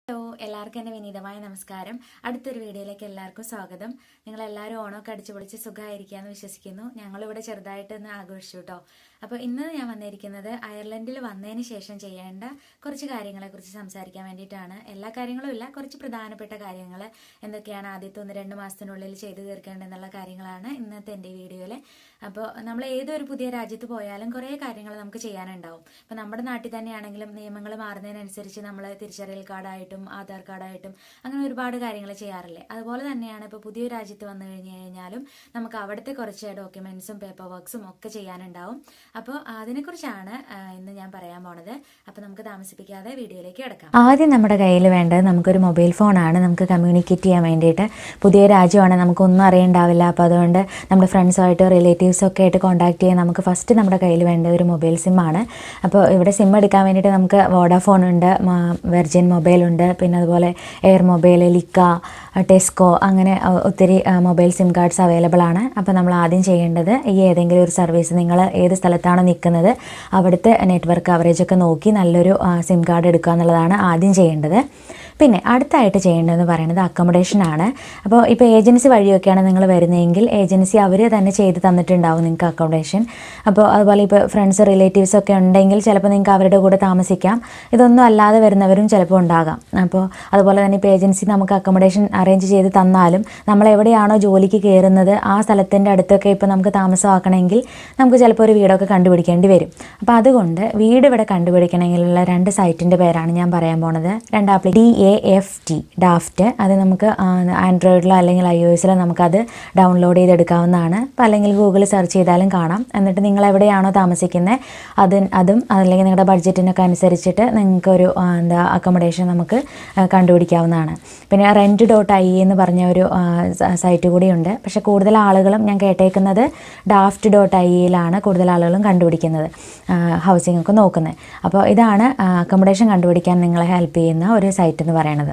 hello എല്ലാവർക്കും എൻ്റെ വിനീതമായ നമസ്കാരം അടുത്തൊരു വീഡിയോയിലേക്ക് എല്ലാവർക്കും സ്വാഗതം നിങ്ങൾ എല്ലാവരും ഓണമൊക്കെ അടിച്ചു പൊളിച്ച് സുഖമായിരിക്കാന്ന് വിശ്വസിക്കുന്നു ഞങ്ങളിവിടെ ചെറുതായിട്ട് ഒന്ന് ആഘോഷിച്ചു കേട്ടോ അപ്പോൾ ഇന്ന് ഞാൻ വന്നിരിക്കുന്നത് അയർലൻഡിൽ വന്നതിന് ശേഷം ചെയ്യേണ്ട കുറച്ച് കാര്യങ്ങളെക്കുറിച്ച് സംസാരിക്കാൻ വേണ്ടിയിട്ടാണ് എല്ലാ കാര്യങ്ങളും ഇല്ല കുറച്ച് പ്രധാനപ്പെട്ട കാര്യങ്ങൾ എന്തൊക്കെയാണ് ആദ്യത്തെ ഒന്ന് രണ്ട് മാസത്തിനുള്ളിൽ ചെയ്തു തീർക്കേണ്ടതെന്നുള്ള കാര്യങ്ങളാണ് ഇന്നത്തെ എൻ്റെ വീഡിയോയിൽ അപ്പോൾ നമ്മൾ ഏതൊരു പുതിയ രാജ്യത്ത് പോയാലും കുറേ കാര്യങ്ങൾ നമുക്ക് ചെയ്യാനുണ്ടാവും ഇപ്പോൾ നമ്മുടെ നാട്ടിൽ തന്നെയാണെങ്കിലും നിയമങ്ങൾ മാറുന്നതിനനുസരിച്ച് നമ്മൾ തിരിച്ചറിയൽ കാർഡായിട്ടും ആധാർ കാർഡായിട്ടും അങ്ങനെ ഒരുപാട് കാര്യങ്ങൾ ചെയ്യാറില്ലേ അതുപോലെ തന്നെയാണ് ഇപ്പോൾ പുതിയ രാജ്യത്ത് വന്നു കഴിഞ്ഞു കഴിഞ്ഞാലും നമുക്ക് അവിടുത്തെ കുറച്ച് ഡോക്യുമെന്റ്സും പേപ്പർ വർക്ക്സും ഒക്കെ ചെയ്യാനുണ്ടാവും അപ്പോൾ അതിനെക്കുറിച്ചാണ് ആ, ഇന്ന് ഞാൻ പറയാൻ പോണത് അപ്പോൾ നമുക്ക് താമസിപ്പിക്കാതെ വീഡിയോയിലേക്ക് കിടക്കാം ആദ്യം നമ്മുടെ കയ്യിൽ വേണ്ടത് നമുക്കൊരു മൊബൈൽ ഫോണാണ് നമുക്ക് കമ്മ്യൂണിക്കേറ്റ് ചെയ്യാൻ വേണ്ടിയിട്ട് പുതിയ രാജ്യമാണ് നമുക്കൊന്നും അറിയണ്ടാവില്ല അപ്പോൾ അതുകൊണ്ട് നമ്മുടെ ഫ്രണ്ട്സുമായിട്ട് റിലേറ്റീവ്സും ഒക്കെ ആയിട്ട് കോൺടാക്ട് ചെയ്യാൻ നമുക്ക് ഫസ്റ്റ് നമ്മുടെ കയ്യിൽ വേണ്ട ഒരു മൊബൈൽ സിമ്മാണ് അപ്പോൾ ഇവിടെ സിം എടുക്കാൻ വേണ്ടിയിട്ട് നമുക്ക് വോഡാഫോൺ ഉണ്ട് മ- വെർജിൻ മൊബൈൽ ഉണ്ട് പിന്നെ അതുപോലെ എയർ മൊബൈൽ ലിക്ക ടെസ്കോ അങ്ങനെ അഹ് ഒത്തിരി അഹ് മൊബൈൽ സിം കാർഡ്സ് അവൈലബിൾ ആണ് അപ്പോൾ നമ്മൾ ആദ്യം ചെയ്യേണ്ടത് ഈ ഏതെങ്കിലും ഒരു സർവീസ് നിങ്ങൾ ഏത് സ്ഥലത്താണോ നിൽക്കുന്നത് അവിടുത്തെ നെറ്റ്വർക്ക് കവറേജ് ഒക്കെ നോക്കി നല്ലൊരു ആ, സിം കാർഡ് എടുക്കുക എന്നുള്ളതാണ് ആദ്യം ചെയ്യേണ്ടത് പിന്നെ അടുത്തായിട്ട് ചെയ്യേണ്ടതെന്ന് പറയുന്നത് അക്കോമഡേഷൻ ആണ് അപ്പോൾ ഇപ്പോൾ ഏജൻസി വഴിയൊക്കെയാണ് നിങ്ങൾ വരുന്നതെങ്കിൽ ഏജൻസി അവർ തന്നെ ചെയ്ത് തന്നിട്ടുണ്ടാവും നിങ്ങൾക്ക് അക്കോമഡേഷൻ അപ്പോൾ അതുപോലെ ഇപ്പോൾ ഫ്രണ്ട്സ് റിലേറ്റീവ്സ് ഒക്കെ ഉണ്ടെങ്കിൽ ചിലപ്പോൾ നിങ്ങൾക്ക് അവരുടെ കൂടെ താമസിക്കാം ഇതൊന്നും അല്ലാതെ വരുന്നവരും ചിലപ്പോൾ ഉണ്ടാകാം അപ്പോൾ അതുപോലെ തന്നെ ഇപ്പോൾ ഏജൻസി നമുക്ക് അക്കോമഡേഷൻ അറേഞ്ച് ചെയ്ത് തന്നാലും നമ്മൾ എവിടെയാണോ ജോലിക്ക് കയറുന്നത് ആ സ്ഥലത്തിൻ്റെ അടുത്തൊക്കെ ഇപ്പോൾ നമുക്ക് താമസമാക്കണമെങ്കിൽ നമുക്ക് ചിലപ്പോൾ ഒരു വീടൊക്കെ കണ്ടുപിടിക്കേണ്ടി വരും അപ്പോൾ അതുകൊണ്ട് വീട് ഇവിടെ കണ്ടുപിടിക്കണമെങ്കിലുള്ള രണ്ട് സൈറ്റിൻ്റെ പേരാണ് ഞാൻ പറയാൻ പോണത് രണ്ട് ആപ്ലി D A F T DAFT അത് നമുക്ക് ആൻഡ്രോയിഡിലോ അല്ലെങ്കിൽ ഐ ഒ എസിലോ നമുക്കത് ഡൗൺലോഡ് ചെയ്തെടുക്കാവുന്നതാണ് അപ്പോൾ അല്ലെങ്കിൽ ഗൂഗിളിൽ സെർച്ച് ചെയ്താലും കാണാം എന്നിട്ട് നിങ്ങൾ എവിടെയാണോ താമസിക്കുന്നത് അത് അതും അല്ലെങ്കിൽ നിങ്ങളുടെ ബഡ്ജറ്റിനൊക്കെ അനുസരിച്ചിട്ട് നിങ്ങൾക്കൊരു ആ, എന്താ അക്കോമഡേഷൻ നമുക്ക് ആ, കണ്ടുപിടിക്കാവുന്നതാണ് പിന്നെ റെൻറ്റ് ഡോട്ട് ഐ എന്ന് പറഞ്ഞ ഒരു ആ, സ- സൈറ്റ് കൂടിയുണ്ട് പക്ഷേ കൂടുതൽ ആളുകളും ഞാൻ കേട്ടേക്കുന്നത് ഡാഫ്റ്റ് ഡോട്ട് ഐ ഇയിലാണ് കൂടുതൽ ആളുകളും കണ്ടുപിടിക്കുന്നത് ഹൗസിംഗ് ഒക്കെ നോക്കുന്നത് അപ്പോൾ ഇതാണ് അക്കോമഡേഷൻ കണ്ടുപിടിക്കാൻ നിങ്ങളെ ഹെൽപ്പ് ചെയ്യുന്ന ഒരു സൈറ്റ് എന്ന് പറയുന്നത്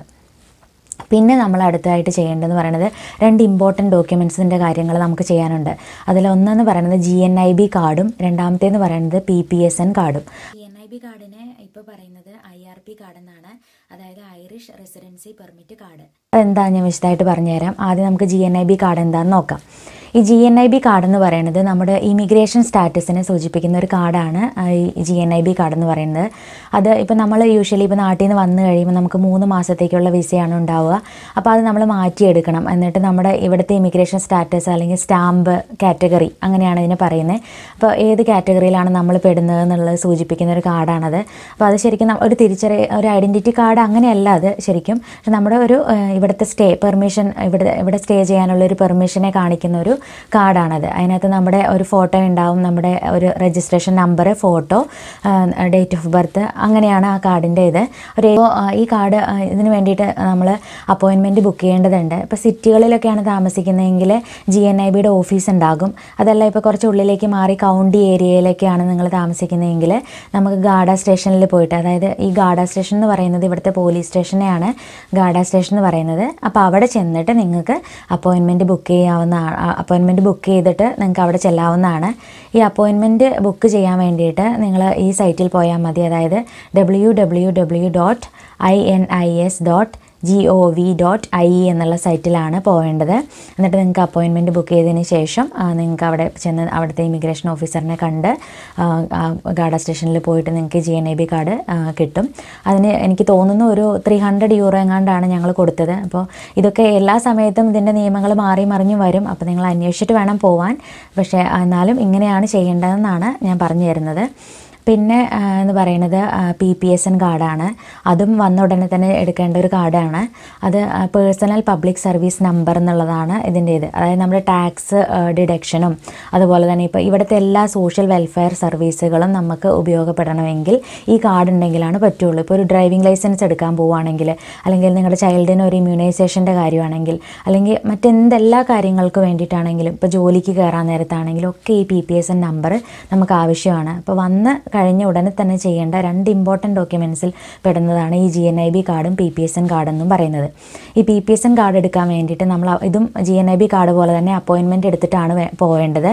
പിന്നെ നമ്മൾ അടുത്തതായിട്ട് ചെയ്യേണ്ടതെന്ന് പറയുന്നത് രണ്ട് ഇമ്പോർട്ടൻറ്റ് ഡോക്യുമെൻസിൻ്റെ കാര്യങ്ങൾ നമുക്ക് ചെയ്യാനുണ്ട് അതിലൊന്നെന്ന് പറയുന്നത് ജി എൻ ഐ ബി കാർഡും രണ്ടാമത്തേന്ന് പറയുന്നത് പി പി എസ് എൻ കാർഡും പി എൻ ഐ ബി കാർഡിനെ ഇപ്പോൾ പറയുന്നത് ഐ ആർ പി കാർഡ് എന്നാണ് അതായത് ഐറിഷ് റെസിഡൻസി പെർമിറ്റ് കാർഡ് എന്താ ഞാൻ വിശദമായിട്ട് പറഞ്ഞുതരാം ആദ്യം നമുക്ക് G N I B card എന്താണെന്ന് നോക്കാം ഈ G N I B card എന്ന് പറയുന്നത് നമ്മുടെ ഇമിഗ്രേഷൻ സ്റ്റാറ്റസിനെ സൂചിപ്പിക്കുന്ന ഒരു കാർഡാണ് ആ, ഈ G N I B card എന്ന് പറയുന്നത് അത് ഇപ്പോൾ നമ്മൾ യൂഷ്വലി ഇപ്പോൾ നാട്ടിൽ നിന്ന് വന്നു കഴിയുമ്പോൾ നമുക്ക് മൂന്ന് മാസത്തേക്കുള്ള വിസയാണ് ഉണ്ടാവുക അപ്പോൾ അത് നമ്മൾ മാറ്റിയെടുക്കണം എന്നിട്ട് നമ്മുടെ ഇവിടുത്തെ ഇമിഗ്രേഷൻ സ്റ്റാറ്റസ് അല്ലെങ്കിൽ സ്റ്റാമ്പ് കാറ്റഗറി അങ്ങനെയാണ് ഇതിനെ പറയുന്നത് അപ്പോൾ ഏത് കാറ്റഗറിയിലാണ് നമ്മൾ പെടുന്നത് എന്നുള്ളത് സൂചിപ്പിക്കുന്ന ഒരു കാർഡാണത് അപ്പോൾ അത് ശരിക്കും ന- ഒരു തിരിച്ചറി ഒരു ഐഡൻറ്റിറ്റി കാർഡ് അങ്ങനെയല്ല അത് ശരിക്കും പക്ഷെ നമ്മുടെ ഒരു ഏഹ്, ഇവിടുത്തെ സ്റ്റേ പെർമിഷൻ ഇവിടെ ഇവിടെ സ്റ്റേ ചെയ്യാനുള്ള ഒരു പെർമിഷനെ കാണിക്കുന്ന ഒരു കാർഡാണത് അതിനകത്ത് നമ്മുടെ ഒരു ഫോട്ടോ ഉണ്ടാവും നമ്മുടെ ഒരു registration number photo date of birth അങ്ങനെയാണ് ആ കാർഡിൻ്റെ ഇത് ഒരു ഇപ്പോൾ ഈ കാർഡ് ഇതിന് വേണ്ടിയിട്ട് നമ്മൾ അപ്പോയിൻമെൻറ്റ് ബുക്ക് ചെയ്യേണ്ടതുണ്ട് ഇപ്പോൾ സിറ്റികളിലൊക്കെയാണ് താമസിക്കുന്നതെങ്കിൽ ജി എൻ ഐ ബിയുടെ ഓഫീസ് ഉണ്ടാകും അതല്ല ഇപ്പോൾ കുറച്ച് ഉള്ളിലേക്ക് മാറി കൗണ്ടി ഏരിയയിലേക്കാണ് നിങ്ങൾ താമസിക്കുന്നതെങ്കിൽ നമുക്ക് ഗാഡ സ്റ്റേഷനിൽ പോയിട്ട് അതായത് ഈ ഗാഡ സ്റ്റേഷൻ എന്ന് പറയുന്നത് ഇവിടുത്തെ പോലീസ് സ്റ്റേഷനെയാണ് ഗാഡ സ്റ്റേഷൻ എന്ന് പറയുന്നത് അപ്പോൾ അവിടെ ചെന്നിട്ട് നിങ്ങൾക്ക് അപ്പോയിൻമെൻറ്റ് ബുക്ക് ചെയ്യാവുന്ന അപ്പോയിൻമെൻറ്റ് ബുക്ക് ചെയ്തിട്ട് നിങ്ങൾക്ക് അവിടെ ചെല്ലാവുന്നതാണ് ഈ അപ്പോയിൻമെൻറ്റ് ബുക്ക് ചെയ്യാൻ വേണ്ടിയിട്ട് നിങ്ങൾ ഈ സൈറ്റിൽ പോയാൽ മതി അതായത് W W W dot I N I S dot G O V dot I E എന്നുള്ള സൈറ്റിലാണ് പോകേണ്ടത് എന്നിട്ട് നിങ്ങൾക്ക് അപ്പോയിൻമെൻറ്റ് ബുക്ക് ചെയ്തതിന് ശേഷം ആ, നിങ്ങൾക്ക് അവിടെ ചെന്ന് അവിടുത്തെ ഇമിഗ്രേഷൻ ഓഫീസറിനെ കണ്ട് ആ, ആ, ഗാഡ സ്റ്റേഷനിൽ പോയിട്ട് നിങ്ങൾക്ക് G N I B card ആ, കിട്ടും അതിന് എനിക്ക് തോന്നുന്നു ഒരു ത്രീ ഹൺഡ്രഡ് യൂറോ എങ്ങാണ്ടാണ് ഞങ്ങൾ കൊടുത്തത് അപ്പോൾ ഇതൊക്കെ എല്ലാ സമയത്തും ഇതിൻ്റെ നിയമങ്ങൾ മാറി മറിഞ്ഞു വരും അപ്പോൾ നിങ്ങൾ അന്വേഷിച്ചിട്ട് വേണം പോവാൻ പക്ഷേ എന്നാലും ഇങ്ങനെയാണ് ചെയ്യേണ്ടതെന്നാണ് ഞാൻ പറഞ്ഞു തരുന്നത് പിന്നെ ആ, എന്ന് പറയുന്നത് പി പി എസ് എൻ കാർഡാണ് അതും വന്ന ഉടനെ തന്നെ എടുക്കേണ്ട ഒരു കാർഡാണ് അത് പേഴ്സണൽ പബ്ലിക് സർവീസ് നമ്പർ എന്നുള്ളതാണ് ഇതിൻ്റെ ഇത് അതായത് നമ്മുടെ ടാക്സ് ഡിഡക്ഷനും അതുപോലെ തന്നെ ഇപ്പോൾ ഇവിടുത്തെ എല്ലാ സോഷ്യൽ വെൽഫെയർ സർവീസുകളും നമുക്ക് ഉപയോഗപ്പെടണമെങ്കിൽ ഈ കാർഡ് ഉണ്ടെങ്കിലാണ് പറ്റുള്ളൂ ഇപ്പോൾ ഒരു ഡ്രൈവിംഗ് ലൈസൻസ് എടുക്കാൻ പോവുകയാണെങ്കിൽ അല്ലെങ്കിൽ നിങ്ങളുടെ ചൈൽഡിന് ഒരു ഇമ്മ്യൂണൈസേഷൻ്റെ കാര്യമാണെങ്കിൽ അല്ലെങ്കിൽ മറ്റെന്തെല്ലാ കാര്യങ്ങൾക്ക് വേണ്ടിയിട്ടാണെങ്കിലും ഇപ്പോൾ ജോലിക്ക് കയറാൻ നേരത്താണെങ്കിലും ഒക്കെ ഈ P P S N number നമുക്ക് ആവശ്യമാണ് അപ്പോൾ വന്ന് കഴിഞ്ഞ ഉടനെ തന്നെ ചെയ്യേണ്ട രണ്ട് ഇമ്പോർട്ടൻറ്റ് ഡോക്യുമെൻസിൽ പെടുന്നതാണ് ഈ ജി എൻ ഐ ബി കാർഡും പി പി എസ് എൻ കാർഡെന്നും പറയുന്നത് ഈ P P S N card എടുക്കാൻ വേണ്ടിയിട്ട് നമ്മൾ ഇതും G N I B card പോലെ തന്നെ അപ്പോയിൻമെൻറ്റ് എടുത്തിട്ടാണ് വേ- പോവേണ്ടത്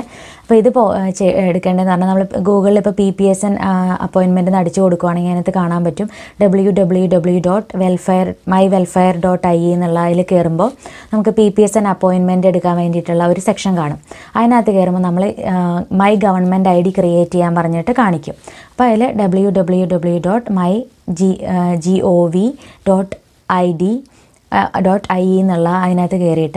അപ്പോൾ ഇത് പോ ചെ- എടുക്കേണ്ടതെന്ന് പറഞ്ഞാൽ നമ്മൾ ഗൂഗിളിൽ ഇപ്പോൾ P P S N appointment എന്ന് അടിച്ചു കൊടുക്കുവാണെങ്കിൽ അതിനകത്ത് കാണാൻ പറ്റും W W W dot welfare my welfare dot I എന്നുള്ള അതിൽ കയറുമ്പോൾ നമുക്ക് P P S N appointment എടുക്കാൻ വേണ്ടിയിട്ടുള്ള ഒരു സെക്ഷൻ കാണും അതിനകത്ത് കയറുമ്പോൾ നമ്മൾ my government I D create ചെയ്യാൻ പറഞ്ഞിട്ട് കാണിക്കും അപ്പോൾ അതിൽ W W W dot my G G O V dot I D dot I എന്നുള്ള അതിനകത്ത് കയറിയിട്ട്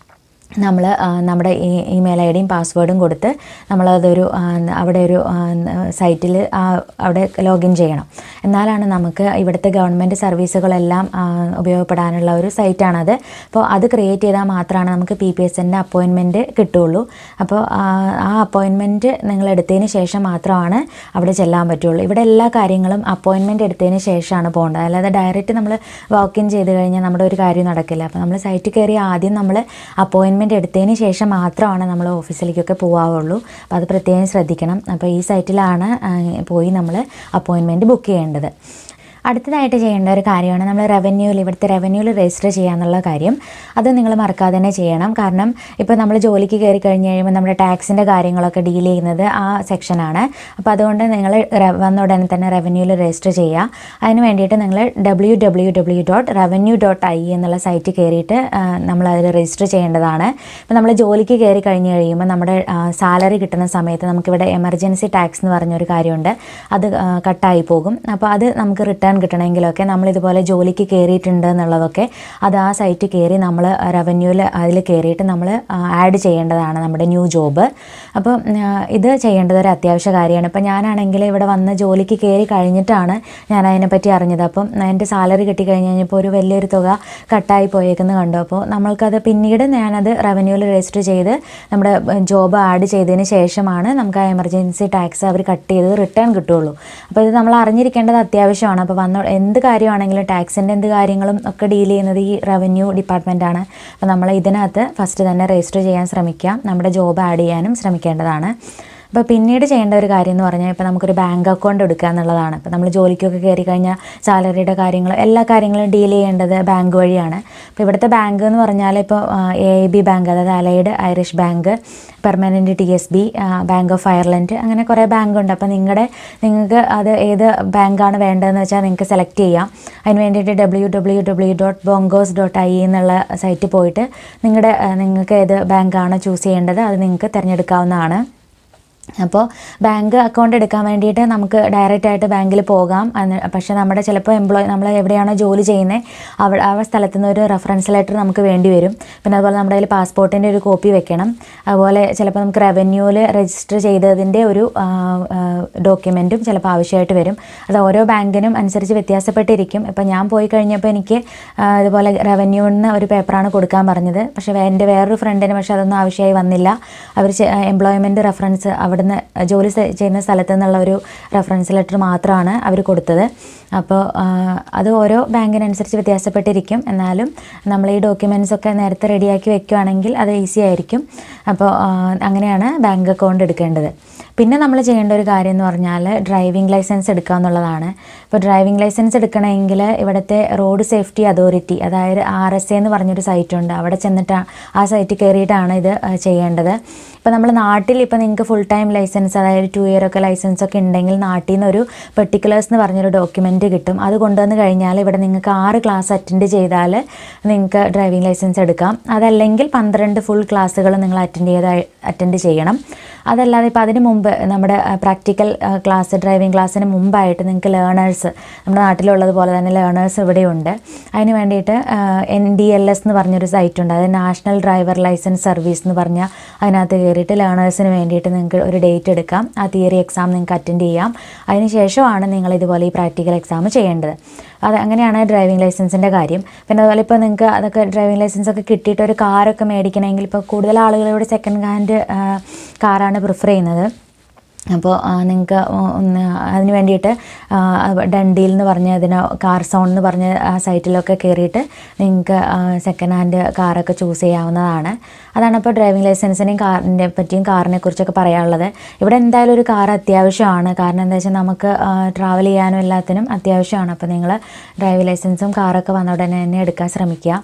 നമ്മൾ നമ്മുടെ ഈ- ഇമെയിൽ ഐ ഡിയും പാസ്വേഡും കൊടുത്ത് നമ്മളതൊരു ആ, അവിടെ ഒരു സൈറ്റിൽ അവിടെ ലോഗിൻ ചെയ്യണം എന്നാലാണ് നമുക്ക് ഇവിടുത്തെ ഗവൺമെൻറ് സർവീസുകളെല്ലാം ആ, ഉപയോഗപ്പെടാനുള്ള ഒരു സൈറ്റാണത് അപ്പോൾ അത് ക്രിയേറ്റ് ചെയ്താൽ മാത്രമാണ് നമുക്ക് പി പി എസ് എൻ്റെ അപ്പോയിൻമെൻറ്റ് കിട്ടുള്ളൂ അപ്പോൾ ആ ആ അപ്പോയിൻമെൻറ്റ് നിങ്ങൾ എടുത്തതിന് ശേഷം മാത്രമാണ് അവിടെ ചെല്ലാൻ പറ്റുള്ളൂ ഇവിടെ എല്ലാ കാര്യങ്ങളും അപ്പോയിൻമെൻറ്റ് എടുത്തതിന് ശേഷമാണ് പോകേണ്ടത് അല്ലാതെ ഡയറക്റ്റ് നമ്മൾ വാക്ക് ഇൻ ചെയ്ത് കഴിഞ്ഞാൽ നമ്മുടെ ഒരു കാര്യം നടക്കില്ല അപ്പോൾ നമ്മൾ സൈറ്റിൽ കയറി ആദ്യം നമ്മൾ അപ്പോയിൻമെൻറ്റ് എടുത്തതിന് ശേഷം മാത്രമാണ് നമ്മൾ ഓഫീസിലേക്കൊക്കെ പോകാവുള്ളൂ അപ്പോൾ അത് പ്രത്യേകം ശ്രദ്ധിക്കണം അപ്പോൾ ഈ സൈറ്റിലാണ് ആ, പോയി നമ്മൾ അപ്പോയിൻമെൻറ്റ് ബുക്ക് ചെയ്യേണ്ടത് അടുത്തതായിട്ട് ചെയ്യേണ്ട ഒരു കാര്യമാണ് നമ്മൾ റവന്യൂവിൽ ഇവിടുത്തെ റവന്യൂവിൽ രജിസ്റ്റർ ചെയ്യാന്നുള്ള കാര്യം അത് നിങ്ങൾ മറക്കാതെ തന്നെ ചെയ്യണം കാരണം ഇപ്പോൾ നമ്മൾ ജോലിക്ക് കയറി കഴിഞ്ഞ് കഴിയുമ്പോൾ നമ്മുടെ ടാക്സിൻ്റെ കാര്യങ്ങളൊക്കെ ഡീൽ ചെയ്യുന്നത് ആ സെക്ഷനാണ് അപ്പോൾ അതുകൊണ്ട് നിങ്ങൾ റെ- വന്ന ഉടനെ തന്നെ റവന്യൂവിൽ രജിസ്റ്റർ ചെയ്യുക അതിന് വേണ്ടിയിട്ട് നിങ്ങൾ W W W dot revenue dot I എന്നുള്ള സൈറ്റ് കയറിയിട്ട് നമ്മൾ അതിൽ രജിസ്റ്റർ ചെയ്യേണ്ടതാണ് ഇപ്പോൾ നമ്മൾ ജോലിക്ക് കയറി കഴിഞ്ഞ് കഴിയുമ്പോൾ നമ്മുടെ സാലറി കിട്ടുന്ന സമയത്ത് നമുക്കിവിടെ എമർജൻസി ടാക്സ് എന്ന് പറഞ്ഞൊരു കാര്യമുണ്ട് അത് ആ, കട്ടായി പോകും അപ്പോൾ അത് നമുക്ക് റിട്ടേൺ കിട്ടണമെങ്കിലൊക്കെ നമ്മൾ ഇതുപോലെ ജോലിക്ക് കയറിയിട്ടുണ്ട് എന്നുള്ളതൊക്കെ അത് ആ സൈറ്റ് കയറി നമ്മൾ റവന്യൂവിൽ അതിൽ കയറിയിട്ട് നമ്മൾ ആഡ് ചെയ്യേണ്ടതാണ് നമ്മുടെ ന്യൂ ജോബ് അപ്പോൾ ഇത് ചെയ്യേണ്ടത് ഒരു അത്യാവശ്യ കാര്യമാണ് ഇപ്പോൾ ഞാനാണെങ്കിൽ ഇവിടെ വന്ന് ജോലിക്ക് കയറി കഴിഞ്ഞിട്ടാണ് ഞാൻ അതിനെപ്പറ്റി അറിഞ്ഞത് അപ്പം എൻ്റെ സാലറി കിട്ടി കഴിഞ്ഞ് കഴിഞ്ഞപ്പോൾ ഒരു വലിയൊരു തുക കട്ടായി പോയേക്കെന്ന് കണ്ടു അപ്പോൾ നമ്മൾക്കത് പിന്നീട് ഞാനത് റവന്യൂവിൽ രജിസ്റ്റർ ചെയ്ത് നമ്മുടെ ജോബ് ആഡ് ചെയ്തതിന് ശേഷമാണ് നമുക്ക് ആ എമർജൻസി ടാക്സ് അവർ കട്ട് ചെയ്ത് റിട്ടേൺ കിട്ടുള്ളൂ അപ്പോൾ ഇത് നമ്മൾ അറിഞ്ഞിരിക്കേണ്ടത് അത്യാവശ്യമാണ് അപ്പോൾ വന്ന എന്ത് കാര്യമാണെങ്കിലും ടാക്സിൻ്റെ എന്ത് കാര്യങ്ങളും ഒക്കെ ഡീൽ ചെയ്യുന്നത് ഈ റവന്യൂ ഡിപ്പാർട്ട്മെൻറ്റാണ് അപ്പോൾ നമ്മൾ ഇതിനകത്ത് ഫസ്റ്റ് തന്നെ രജിസ്റ്റർ ചെയ്യാൻ ശ്രമിക്കാം നമ്മുടെ ജോബ് ആഡ് ചെയ്യാനും ശ്രമിക്കേണ്ടതാണ് അപ്പോൾ പിന്നീട് ചെയ്യേണ്ട ഒരു കാര്യം എന്ന് പറഞ്ഞാൽ ഇപ്പോൾ നമുക്കൊരു ബാങ്ക് അക്കൗണ്ട് എടുക്കുക എന്നുള്ളതാണ് ഇപ്പോൾ നമ്മൾ ജോലിക്കൊക്കെ കയറി കഴിഞ്ഞാൽ സാലറിയുടെ കാര്യങ്ങൾ എല്ലാ കാര്യങ്ങളും ഡീൽ ചെയ്യേണ്ടത് ബാങ്ക് വഴിയാണ് അപ്പോൾ ഇവിടുത്തെ ബാങ്ക് എന്ന് പറഞ്ഞാൽ ഇപ്പോൾ എ ഐ ബി ബാങ്ക് അതായത് allied Irish bank permanent T S B bank of Ireland അങ്ങനെ കുറേ ബാങ്ക് ഉണ്ട് അപ്പോൾ നിങ്ങളുടെ നിങ്ങൾക്ക് അത് ഏത് ബാങ്കാണ് വേണ്ടതെന്ന് വെച്ചാൽ നിങ്ങൾക്ക് സെലക്ട് ചെയ്യാം അതിന് വേണ്ടിയിട്ട് W W W dot bonkers dot I എന്നുള്ള സൈറ്റിൽ പോയിട്ട് നിങ്ങളുടെ ആ, നിങ്ങൾക്ക് ഏത് ബാങ്കാണോ ചൂസ് ചെയ്യേണ്ടത് അത് നിങ്ങൾക്ക് തിരഞ്ഞെടുക്കാവുന്നതാണ് അപ്പോൾ ബാങ്ക് അക്കൗണ്ട് എടുക്കാൻ വേണ്ടിയിട്ട് നമുക്ക് ഡയറക്റ്റ് ആയിട്ട് ബാങ്കിൽ പോകാം അന്ന് പക്ഷേ നമ്മുടെ ചിലപ്പോൾ എംപ്ലോയി നമ്മൾ എവിടെയാണോ ജോലി ചെയ്യുന്നത് അവിടെ ആ സ്ഥലത്തു നിന്ന് ഒരു റെഫറൻസ് ലെറ്റർ നമുക്ക് വേണ്ടി വരും പിന്നെ അതുപോലെ നമ്മുടെ കയ്യിൽ പാസ്പോർട്ടിൻ്റെ ഒരു കോപ്പി വെക്കണം അതുപോലെ ചിലപ്പോൾ നമുക്ക് റവന്യൂവിൽ രജിസ്റ്റർ ചെയ്തതിൻ്റെ ഒരു ഡോക്യുമെൻറ്റും ചിലപ്പോൾ ആവശ്യമായിട്ട് വരും അത് ഓരോ ബാങ്കിനും അനുസരിച്ച് വ്യത്യാസപ്പെട്ടിരിക്കും ഇപ്പം ഞാൻ പോയി കഴിഞ്ഞപ്പോൾ എനിക്ക് ആ, ഇതുപോലെ റവന്യൂവിന് ഒരു പേപ്പറാണ് കൊടുക്കാൻ പറഞ്ഞത് പക്ഷേ വേ- എൻ്റെ വേറൊരു ഫ്രണ്ടിന് പക്ഷേ അതൊന്നും ആവശ്യമായി വന്നില്ല അവർ എംപ്ലോയ്മെൻറ്റ് റെഫറൻസ് അവിടുന്ന് ജോലി സെ- ചെയ്യുന്ന സ്ഥലത്ത് നിന്നുള്ള ഒരു റെഫറൻസ് ലെറ്റർ മാത്രമാണ് അവർ കൊടുത്തത് അപ്പോൾ ആ, അത് ഓരോ ബാങ്കിനനുസരിച്ച് വ്യത്യാസപ്പെട്ടിരിക്കും എന്നാലും നമ്മൾ ഈ ഡോക്യുമെൻറ്റ്സ് ഒക്കെ നേരത്തെ റെഡിയാക്കി വെക്കുകയാണെങ്കിൽ അത് ഈസി ആയിരിക്കും അപ്പോൾ ആ, അങ്ങനെയാണ് ബാങ്ക് അക്കൗണ്ട് എടുക്കേണ്ടത് പിന്നെ നമ്മൾ ചെയ്യേണ്ട ഒരു കാര്യം എന്ന് പറഞ്ഞാൽ ഡ്രൈവിംഗ് ലൈസൻസ് എടുക്കുക എന്നുള്ളതാണ് ഇപ്പോൾ ഡ്രൈവിംഗ് ലൈസൻസ് എടുക്കണമെങ്കിൽ ഇവിടുത്തെ റോഡ് സേഫ്റ്റി അതോറിറ്റി അതായത് ആർ എസ് എ എന്ന് പറഞ്ഞൊരു സൈറ്റ് ഉണ്ട് അവിടെ ചെന്നിട്ട് ആ സൈറ്റിൽ കയറിയിട്ടാണ് ഇത് ആ, ചെയ്യേണ്ടത് ഇപ്പോൾ നമ്മൾ നാട്ടിൽ ഇപ്പോൾ നിങ്ങൾക്ക് ഫുൾ ടൈം ലൈസൻസ് അതായത് ടു ഇയർ ഒക്കെ ലൈസൻസ് ഒക്കെ ഉണ്ടെങ്കിൽ നാട്ടിൽ നിന്ന് ഒരു പെർട്ടിക്കുലേഴ്സ് എന്ന് പറഞ്ഞൊരു ഡോക്യുമെൻറ്റ് കിട്ടും അത് കൊണ്ടുവന്ന് കഴിഞ്ഞാൽ ഇവിടെ നിങ്ങൾക്ക് ആറ് ക്ലാസ് അറ്റൻഡ് ചെയ്താൽ നിങ്ങൾക്ക് ഡ്രൈവിംഗ് ലൈസൻസ് എടുക്കാം അതല്ലെങ്കിൽ പന്ത്രണ്ട് ഫുൾ ക്ലാസ്സുകൾ നിങ്ങൾ അറ്റൻഡ് ചെയ്ത് അറ്റൻഡ് ചെയ്യണം അതല്ലാതെ ഇപ്പോൾ അതിന് മുമ്പ് നമ്മുടെ പ്രാക്ടിക്കൽ ക്ലാസ് ഡ്രൈവിംഗ് ക്ലാസ്സിന് മുമ്പായിട്ട് നിങ്ങൾക്ക് ലേണേഴ്സ് നമ്മുടെ നാട്ടിലുള്ളത് പോലെ തന്നെ ലേണേഴ്സ് ഇവിടെയുണ്ട് അതിന് വേണ്ടിയിട്ട് എൻ ഡി എൽ എസ് എന്ന് പറഞ്ഞൊരു സൈറ്റ് ഉണ്ട് അത് നാഷണൽ ഡ്രൈവർ ലൈസൻസ് സർവീസ് എന്ന് പറഞ്ഞാൽ അതിനകത്ത് കയറിയിട്ട് ലേണേഴ്സിന് വേണ്ടിയിട്ട് നിങ്ങൾക്ക് ഒരു ഡേറ്റ് എടുക്കാം ആ തിയറി എക്സാം നിങ്ങൾക്ക് അറ്റൻഡ് ചെയ്യാം അതിന് ശേഷമാണ് നിങ്ങൾ ഇതുപോലെ ഈ പ്രാക്ടിക്കൽ എക്സാം ചെയ്യേണ്ടത് അത് അങ്ങനെയാണ് ഡ്രൈവിംഗ് ലൈസൻസിൻ്റെ കാര്യം പിന്നെ അതുപോലെ ഇപ്പോൾ നിങ്ങൾക്ക് അതൊക്കെ ഡ്രൈവിംഗ് ലൈസൻസ് ഒക്കെ കിട്ടിയിട്ട് ഒരു കാറൊക്കെ മേടിക്കണമെങ്കിൽ ഇപ്പോൾ കൂടുതൽ ആളുകൾ ഇവിടെ സെക്കൻഡ് ഹാൻഡ് കാറാണ് പ്രിഫർ ചെയ്യുന്നത് അപ്പോൾ നിങ്ങൾക്ക് ഒന്ന് അതിന് വേണ്ടിയിട്ട് ആ, ഡണ്ടിയിൽ എന്ന് പറഞ്ഞ അതിന് കാർ സോൺ എന്ന് പറഞ്ഞ ആ സൈറ്റിലൊക്കെ കയറിയിട്ട് നിങ്ങൾക്ക് സെക്കൻഡ് ഹാൻഡ് കാറൊക്കെ ചൂസ് ചെയ്യാവുന്നതാണ് അതാണ് ഇപ്പോൾ ഡ്രൈവിംഗ് ലൈസൻസിനെയും കാറിനെ പറ്റിയും കാറിനെ കുറിച്ചൊക്കെ പറയാനുള്ളത് ഇവിടെ എന്തായാലും ഒരു കാർ അത്യാവശ്യമാണ് കാരണം എന്താ വെച്ചാൽ നമുക്ക് ട്രാവൽ ചെയ്യാനും എല്ലാത്തിനും അത്യാവശ്യമാണ് അപ്പോൾ നിങ്ങൾ ഡ്രൈവിംഗ് ലൈസൻസും കാറൊക്കെ വന്ന ഉടനെ തന്നെ എടുക്കാൻ ശ്രമിക്കുക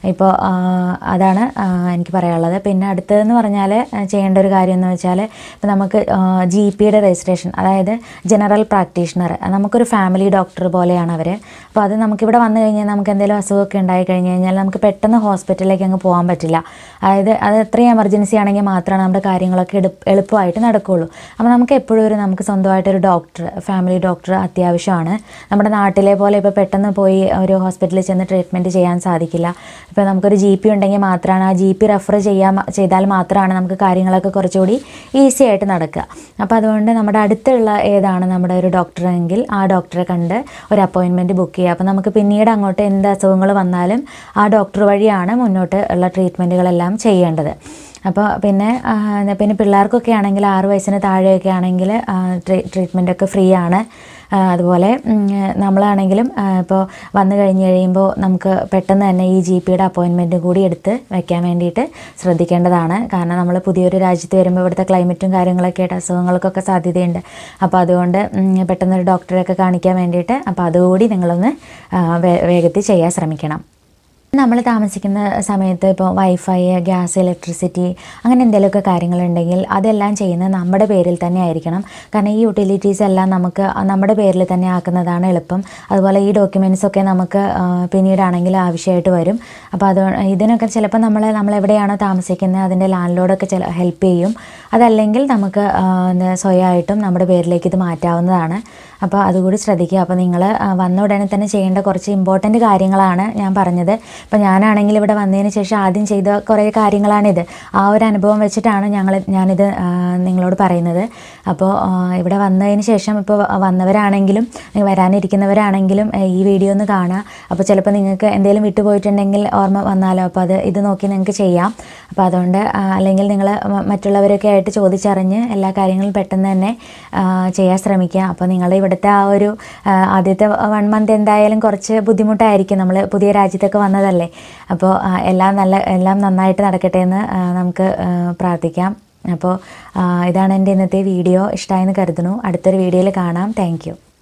ഇപ്പോൾ ആ, അതാണ് ആ, എനിക്ക് പറയാനുള്ളത് പിന്നെ അടുത്തതെന്ന് പറഞ്ഞാൽ ആ, ചെയ്യേണ്ട ഒരു കാര്യം എന്ന് വെച്ചാൽ ഇപ്പോൾ നമുക്ക് ജി പിയുടെ രജിസ്ട്രേഷൻ അതായത് ജനറൽ പ്രാക്ടീഷണർ നമുക്കൊരു ഫാമിലി ഡോക്ടർ പോലെയാണ് അവർ അപ്പോൾ അത് നമുക്കിവിടെ വന്നു കഴിഞ്ഞാൽ നമുക്ക് എന്തെങ്കിലും അസുഖമൊക്കെ ഉണ്ടായി കഴിഞ്ഞ് കഴിഞ്ഞാൽ നമുക്ക് പെട്ടെന്ന് ഹോസ്പിറ്റലിലേക്ക് അങ്ങ് പോകാൻ പറ്റില്ല അതായത് അത് എത്രയും എമർജൻസി ആണെങ്കിൽ മാത്രമാണ് നമ്മുടെ കാര്യങ്ങളൊക്കെ എടുപ്പ് എളുപ്പമായിട്ട് നടക്കുകയുള്ളൂ അപ്പോൾ നമുക്ക് എപ്പോഴും ഒരു നമുക്ക് സ്വന്തമായിട്ടൊരു ഡോക്ടർ ഫാമിലി ഡോക്ടർ അത്യാവശ്യമാണ് നമ്മുടെ നാട്ടിലെ പോലെ ഇപ്പോൾ പെട്ടെന്ന് പോയി ഒരു ഹോസ്പിറ്റലിൽ ചെന്ന് ട്രീറ്റ്മെൻറ്റ് ചെയ്യാൻ സാധിക്കില്ല ഇപ്പോൾ നമുക്കൊരു ജി പി ഉണ്ടെങ്കിൽ മാത്രമാണ് ആ ജി പി റെഫർ ചെയ്യാൻ ചെയ്താൽ മാത്രമാണ് നമുക്ക് കാര്യങ്ങളൊക്കെ കുറച്ചുകൂടി ഈസി ആയിട്ട് നടക്കുക അപ്പോൾ അതുകൊണ്ട് നമ്മുടെ അടുത്തുള്ള ഏതാണ് നമ്മുടെ ഒരു ഡോക്ടർ എങ്കിൽ ആ ഡോക്ടറെ കണ്ട് ഒരു അപ്പോയിൻമെൻറ്റ് ബുക്ക് ചെയ്യുക അപ്പോൾ നമുക്ക് പിന്നീട് അങ്ങോട്ട് എന്ത് അസുഖങ്ങൾ വന്നാലും ആ ഡോക്ടർ വഴിയാണ് മുന്നോട്ട് ഉള്ള ട്രീറ്റ്മെൻറ്റുകളെല്ലാം ചെയ്യേണ്ടത് അപ്പോൾ പിന്നെ ആ, പിന്നെ പിള്ളേർക്കൊക്കെ ആണെങ്കിൽ ആറ് വയസ്സിന് താഴെയൊക്കെ ആണെങ്കിൽ ട്രീറ്റ്മെൻ്റ് ഒക്കെ ഫ്രീ ആണ് ആ, അതുപോലെ ഉം, നമ്മളാണെങ്കിലും ആ, ഇപ്പോൾ വന്നു കഴിഞ്ഞ് കഴിയുമ്പോൾ നമുക്ക് പെട്ടെന്ന് തന്നെ ഈ ജി പിയുടെ അപ്പോയിൻമെൻറ്റും കൂടി എടുത്ത് വെക്കാൻ വേണ്ടിയിട്ട് ശ്രദ്ധിക്കേണ്ടതാണ് കാരണം നമ്മൾ പുതിയൊരു രാജ്യത്ത് വരുമ്പോൾ ഇവിടുത്തെ ക്ലൈമറ്റും കാര്യങ്ങളൊക്കെ ആയിട്ട് അസുഖങ്ങൾക്കൊക്കെ സാധ്യതയുണ്ട് അപ്പോൾ അതുകൊണ്ട് ഉം, പെട്ടെന്നൊരു ഡോക്ടറെയൊക്കെ കാണിക്കാൻ വേണ്ടിയിട്ട് അപ്പോൾ അതുകൂടി നിങ്ങളൊന്ന് ആ, വേ- വേഗത്തിൽ ചെയ്യാൻ ശ്രമിക്കണം നമ്മൾ താമസിക്കുന്ന സമയത്ത് ഇപ്പോൾ വൈഫൈ ഗ്യാസ് ഇലക്ട്രിസിറ്റി അങ്ങനെ എന്തെങ്കിലുമൊക്കെ കാര്യങ്ങളുണ്ടെങ്കിൽ അതെല്ലാം ചെയ്യുന്നത് നമ്മുടെ പേരിൽ തന്നെ ആയിരിക്കണം കാരണം ഈ യൂട്ടിലിറ്റീസ് എല്ലാം നമുക്ക് നമ്മുടെ പേരിൽ തന്നെ ആക്കുന്നതാണ് എളുപ്പം അതുപോലെ ഈ ഡോക്യുമെൻറ്റ്സ് ഒക്കെ നമുക്ക് ആ, പിന്നീടാണെങ്കിൽ ആവശ്യമായിട്ട് വരും അപ്പോൾ അത് ഇതിനൊക്കെ ചിലപ്പോൾ നമ്മൾ നമ്മൾ എവിടെയാണോ താമസിക്കുന്നത് അതിൻ്റെ ലാൻഡ് ലോഡൊക്കെ ചില ഹെൽപ്പ് ചെയ്യും അതല്ലെങ്കിൽ നമുക്ക് ആ, എന്താ സ്വയമായിട്ടും നമ്മുടെ പേരിലേക്ക് ഇത് മാറ്റാവുന്നതാണ് അപ്പോൾ അതുകൂടി ശ്രദ്ധിക്കുക അപ്പോൾ നിങ്ങൾ വന്ന ഉടനെ തന്നെ ചെയ്യേണ്ട കുറച്ച് ഇമ്പോർട്ടൻറ്റ് കാര്യങ്ങളാണ് ഞാൻ പറഞ്ഞത് ഇപ്പോൾ ഞാനാണെങ്കിൽ ഇവിടെ വന്നതിന് ശേഷം ആദ്യം ചെയ്ത കുറേ കാര്യങ്ങളാണിത് ആ ഒരു അനുഭവം വെച്ചിട്ടാണ് ഞങ്ങൾ ഞാനിത് ആ, നിങ്ങളോട് പറയുന്നത് അപ്പോൾ ആ, ഇവിടെ വന്നതിന് ശേഷം ഇപ്പോൾ വന്നവരാണെങ്കിലും വരാനിരിക്കുന്നവരാണെങ്കിലും ആ, ഈ വീഡിയോ ഒന്ന് കാണുക അപ്പോൾ ചിലപ്പോൾ നിങ്ങൾക്ക് എന്തെങ്കിലും വിട്ടുപോയിട്ടുണ്ടെങ്കിൽ ഓർമ്മ വന്നാലോ അപ്പോൾ അത് ഇത് നോക്കി നിങ്ങൾക്ക് ചെയ്യാം അപ്പോൾ അതുകൊണ്ട് ആ, അല്ലെങ്കിൽ നിങ്ങൾ മറ്റുള്ളവരൊക്കെ ആയിട്ട് ചോദിച്ചറിഞ്ഞ് എല്ലാ കാര്യങ്ങളും പെട്ടെന്ന് തന്നെ ആ, ചെയ്യാൻ ശ്രമിക്കുക അപ്പോൾ നിങ്ങളുടെ ഇവിടുത്തെ ആ ഒരു ആ, ആദ്യത്തെ വൺ മന്ത് എന്തായാലും കുറച്ച് ബുദ്ധിമുട്ടായിരിക്കും നമ്മൾ പുതിയ രാജ്യത്തൊക്കെ വന്നതല്ലേ അപ്പോൾ ആ, എല്ലാം നല്ല എല്ലാം നന്നായിട്ട് നടക്കട്ടെ എന്ന് ആ, നമുക്ക് ആ, പ്രാർത്ഥിക്കാം അപ്പോൾ ആ, ഇതാണ് എൻ്റെ ഇന്നത്തെ വീഡിയോ ഇഷ്ടമായെന്ന് കരുതുന്നു അടുത്തൊരു വീഡിയോയിൽ കാണാം താങ്ക്